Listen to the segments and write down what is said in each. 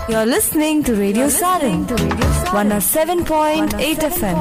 You're listening to Radio Sarin, 107.8 FM.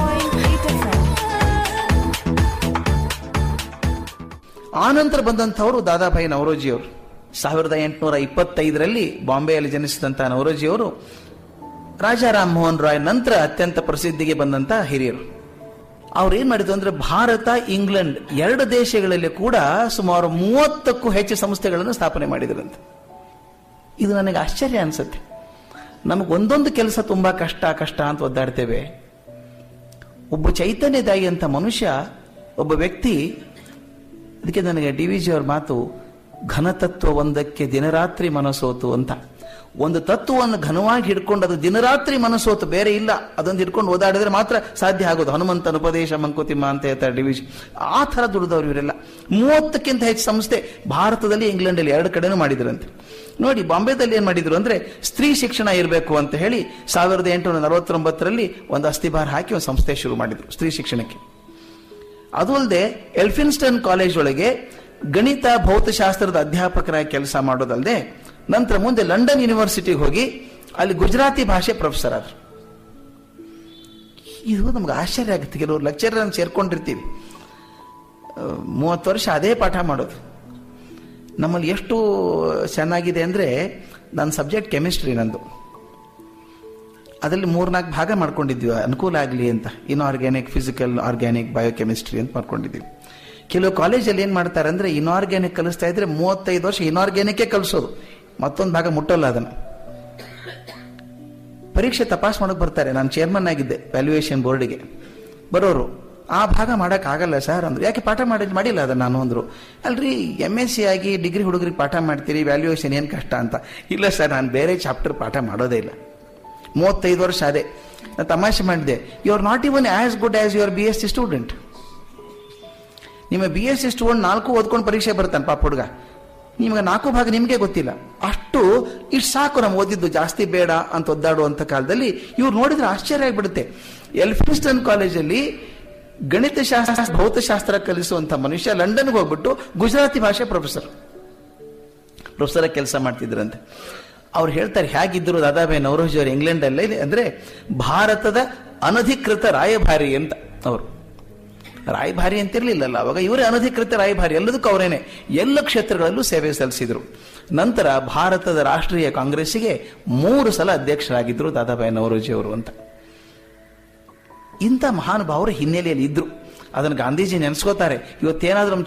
ಆನಂತರ ಬಂದಂಥವರು ದಾದಾಭಾಯಿ ನವರೋಜಿಯವರು ಸಾವಿರದ ಎಂಟುನೂರ ಇಪ್ಪತ್ತೈದರಲ್ಲಿ ಬಾಂಬೆಯಲ್ಲಿ ಜನಿಸಿದಂತಹ ನವರೋಜಿಯವರು ರಾಜಾ ರಾಮ್ ಮೋಹನ್ ರಾಯ್ ನಂತರ ಅತ್ಯಂತ ಪ್ರಸಿದ್ಧಿಗೆ ಬಂದಂತ ಹಿರಿಯರು ಅವ್ರು ಏನ್ ಮಾಡಿದ್ರು ಅಂದ್ರೆ ಭಾರತ ಇಂಗ್ಲೆಂಡ್ ಎರಡು ದೇಶಗಳಲ್ಲಿ ಕೂಡ ಸುಮಾರು ಮೂವತ್ತಕ್ಕೂ ಹೆಚ್ಚು ಸಂಸ್ಥೆಗಳನ್ನು ಸ್ಥಾಪನೆ ಮಾಡಿದ್ರಂತೆ ಇದು ನನಗೆ ಆಶ್ಚರ್ಯ ಅನ್ಸುತ್ತೆ ನಮಗೆ ಒಂದೊಂದು ಕೆಲಸ ತುಂಬಾ ಕಷ್ಟ ಕಷ್ಟ ಅಂತ ಒದ್ದಾಡ್ತೇವೆ ಒಬ್ಬ ಚೈತನ್ಯದಾಯಿ ಅಂತ ಮನುಷ್ಯ ಒಬ್ಬ ವ್ಯಕ್ತಿ ಅದಕ್ಕೆ ನನಗೆ ಡಿ ವಿ ಜಿ ಅವ್ರ ಮಾತು ಘನತತ್ವ ಒಂದಕ್ಕೆ ದಿನರಾತ್ರಿ ಮನಸೋತು ಅಂತ ಒಂದು ತತ್ವವನ್ನು ಘನವಾಗಿ ಹಿಡ್ಕೊಂಡು ಅದು ದಿನರಾತ್ರಿ ಮನಸ್ಸೋತು ಬೇರೆ ಇಲ್ಲ ಅದೊಂದು ಹಿಡ್ಕೊಂಡು ಓದಾಡಿದ್ರೆ ಮಾತ್ರ ಸಾಧ್ಯ ಆಗೋದು ಹನುಮಂತನ ಉಪದೇಶ ಮಂಕುತಿಮ್ಮ ಅಂತ ಹೇಳ್ತಾರೆ ಡಿವಿಷನ್ ಆ ಥರ ದುಡಿದವರು ಇವರೆಲ್ಲ ಮೂವತ್ತಕ್ಕಿಂತ ಹೆಚ್ಚು ಸಂಸ್ಥೆ ಭಾರತದಲ್ಲಿ ಇಂಗ್ಲೆಂಡಲ್ಲಿ ಎರಡು ಕಡೆನೂ ಮಾಡಿದ್ರಂತೆ ನೋಡಿ ಬಾಂಬೆದಲ್ಲಿ ಏನ್ ಮಾಡಿದ್ರು ಅಂದ್ರೆ ಸ್ತ್ರೀ ಶಿಕ್ಷಣ ಇರಬೇಕು ಅಂತ ಹೇಳಿ ಸಾವಿರದ ಎಂಟುನೂರ ನಲವತ್ತೊಂಬತ್ತರಲ್ಲಿ ಒಂದು ಅಸ್ಥಿಭಾರ ಹಾಕಿ ಒಂದು ಸಂಸ್ಥೆ ಶುರು ಮಾಡಿದ್ರು ಸ್ತ್ರೀ ಶಿಕ್ಷಣಕ್ಕೆ ಅದು ಅಲ್ಲದೆ ಎಲ್ಫಿನ್ಸ್ಟನ್ ಕಾಲೇಜ್ ಒಳಗೆ ಗಣಿತ ಭೌತಶಾಸ್ತ್ರದ ಅಧ್ಯಾಪಕರಾಗಿ ಕೆಲಸ ಮಾಡೋದಲ್ಲದೆ ನಂತರ ಮುಂದೆ ಲಂಡನ್ ಯೂನಿವರ್ಸಿಟಿಗೆ ಹೋಗಿ ಅಲ್ಲಿ ಗುಜರಾತಿ ಭಾಷೆ ಪ್ರೊಫೆಸರ್ ಆದ್ರು ಇದು ನಮ್ಗೆ ಆಶ್ಚರ್ಯ ಆಗುತ್ತೆ ಕೆಲವರು ಲೆಕ್ಚರರ್ ಸೇರ್ಕೊಂಡಿರ್ತೀವಿ ಮೂವತ್ತು ವರ್ಷ ಅದೇ ಪಾಠ ಮಾಡೋದು ನಮ್ಮಲ್ಲಿ ಎಷ್ಟು ಚೆನ್ನಾಗಿದೆ ಅಂದರೆ ನನ್ನ ಸಬ್ಜೆಕ್ಟ್ ಕೆಮಿಸ್ಟ್ರಿ ನಂದು ಅದರಲ್ಲಿ ಮೂರ್ನಾಲ್ಕು ಭಾಗ ಮಾಡ್ಕೊಂಡಿದ್ವಿ ಅನುಕೂಲ ಆಗಲಿ ಅಂತ ಇನ್ಆರ್ಗ್ಯಾನಿಕ್ ಫಿಸಿಕಲ್ ಆರ್ಗ್ಯಾನಿಕ್ ಬಯೋಕೆಮಿಸ್ಟ್ರಿ ಅಂತ ಮಾಡ್ಕೊಂಡಿದ್ವಿ ಕೆಲವು ಕಾಲೇಜಲ್ಲಿ ಏನು ಮಾಡ್ತಾರೆ ಅಂದರೆ ಇನ್ಆರ್ಗ್ಯಾನಿಕ್ ಕಲಿಸ್ತಾ ಇದ್ರೆ ಮೂವತ್ತೈದು ವರ್ಷ ಇನ್ಆರ್ಗ್ಯಾನಿಕ್ಕೇ ಕಲಿಸೋದು ಮತ್ತೊಂದು ಭಾಗ ಮುಟ್ಟಲ್ಲ ಅದನ್ನು ಪರೀಕ್ಷೆ ತಪಾಸ್ ಮಾಡಕ್ ಬರ್ತಾರೆ ನಾನು ಚೇರ್ಮನ್ ಆಗಿದ್ದೆ ವ್ಯಾಲ್ಯೂಯೇಷನ್ ಬೋರ್ಡಿಗೆ ಬರೋರು ಆ ಭಾಗ ಮಾಡಕ್ ಆಗಲ್ಲ ಸರ್ ಅಂದ್ರು ಯಾಕೆ ಪಾಠ ಮಾಡಿ ಮಾಡಿಲ್ಲ ಅದನ್ನ ನಾನು ಅಂದ್ರು ಅಲ್ರಿ ಎಮ್ ಎಸ್ ಸಿ ಆಗಿ ಡಿಗ್ರಿ ಹುಡುಗರಿಗೆ ಪಾಠ ಮಾಡ್ತೀರಿ ವ್ಯಾಲ್ಯೂಯೇಷನ್ ಏನು ಕಷ್ಟ ಅಂತ ಇಲ್ಲ ಸರ್ ನಾನು ಬೇರೆ ಚಾಪ್ಟರ್ ಪಾಠ ಮಾಡೋದೇ ಇಲ್ಲ ಮೂವತ್ತೈದು ವರ್ಷ ಅದೇ ನಾನು ತಮಾಷೆ ಮಾಡಿದೆ you are not even as good as your B S C student ನಿಮ್ಮ ಬಿ ಎಸ್ ಸಿ ಸ್ಟೂಡೆಂಟ್ ನಾಲ್ಕು ಓದ್ಕೊಂಡು ಪರೀಕ್ಷೆ ಬರ್ತಾನೆ ಪಾಪ ಹುಡುಗ ನಿಮಗೆ ನಾಲ್ಕು ಭಾಗ ನಿಮಗೆ ಗೊತ್ತಿಲ್ಲ ಅಷ್ಟು ಇಷ್ಟು ಸಾಕು ನಾವು ಓದಿದ್ದು ಜಾಸ್ತಿ ಬೇಡ ಅಂತ ಒದ್ದಾಡುವಂಥ ಕಾಲದಲ್ಲಿ ಇವ್ರು ನೋಡಿದ್ರೆ ಆಶ್ಚರ್ಯ ಆಗಿಬಿಡುತ್ತೆ ಎಲ್ಫಿನ್ಸ್ಟನ್ ಕಾಲೇಜಲ್ಲಿ ಗಣಿತ ಶಾಸ್ತ್ರ ಭೌತಶಾಸ್ತ್ರ ಕಲಿಸುವಂತ ಮನುಷ್ಯ ಲಂಡನ್ಗೆ ಹೋಗ್ಬಿಟ್ಟು ಗುಜರಾತಿ ಭಾಷೆ ಪ್ರೊಫೆಸರ್ ಪ್ರೊಫೆಸರ್ ಕೆಲಸ ಮಾಡ್ತಿದ್ರಂತೆ ಅವ್ರು ಹೇಳ್ತಾರೆ ಹೇಗಿದ್ರು ದಾದಾಬಾಯಿ ನವರೋಜಿ ಅವರು ಇಂಗ್ಲೆಂಡಲ್ಲೇ ಅಂದ್ರೆ ಭಾರತದ ಅನಧಿಕೃತ ರಾಯಭಾರಿ ಅಂತ ಅವರು ರಾಯಭಾರಿ ಅಂತಿರ್ಲಿಲ್ಲಲ್ಲ ಅವಾಗ ಇವರೇ ಅನಧಿಕೃತ ರಾಯಭಾರಿ ಎಲ್ಲದಕ್ಕೂ ಅವರೇನೆ ಎಲ್ಲ ಕ್ಷೇತ್ರಗಳಲ್ಲೂ ಸೇವೆ ಸಲ್ಲಿಸಿದ್ರು ನಂತರ ಭಾರತದ ರಾಷ್ಟ್ರೀಯ ಕಾಂಗ್ರೆಸ್ಸಿಗೆ ಮೂರು ಸಲ ಅಧ್ಯಕ್ಷರಾಗಿದ್ರು ದಾದಾಬಾಯಿ ನವರೋಜಿ ಅವರು ಅಂತ ಇಂಥ ಮಹಾನುಭಾವರ ಹಿನ್ನೆಲೆಯಲ್ಲಿ ಇದ್ರು ಅದನ್ನು ಗಾಂಧೀಜಿ ನೆನೆಸ್ಕೋತಾರೆ ಇವತ್ತೇನಾದ್ರೂ ನಮ್ಮ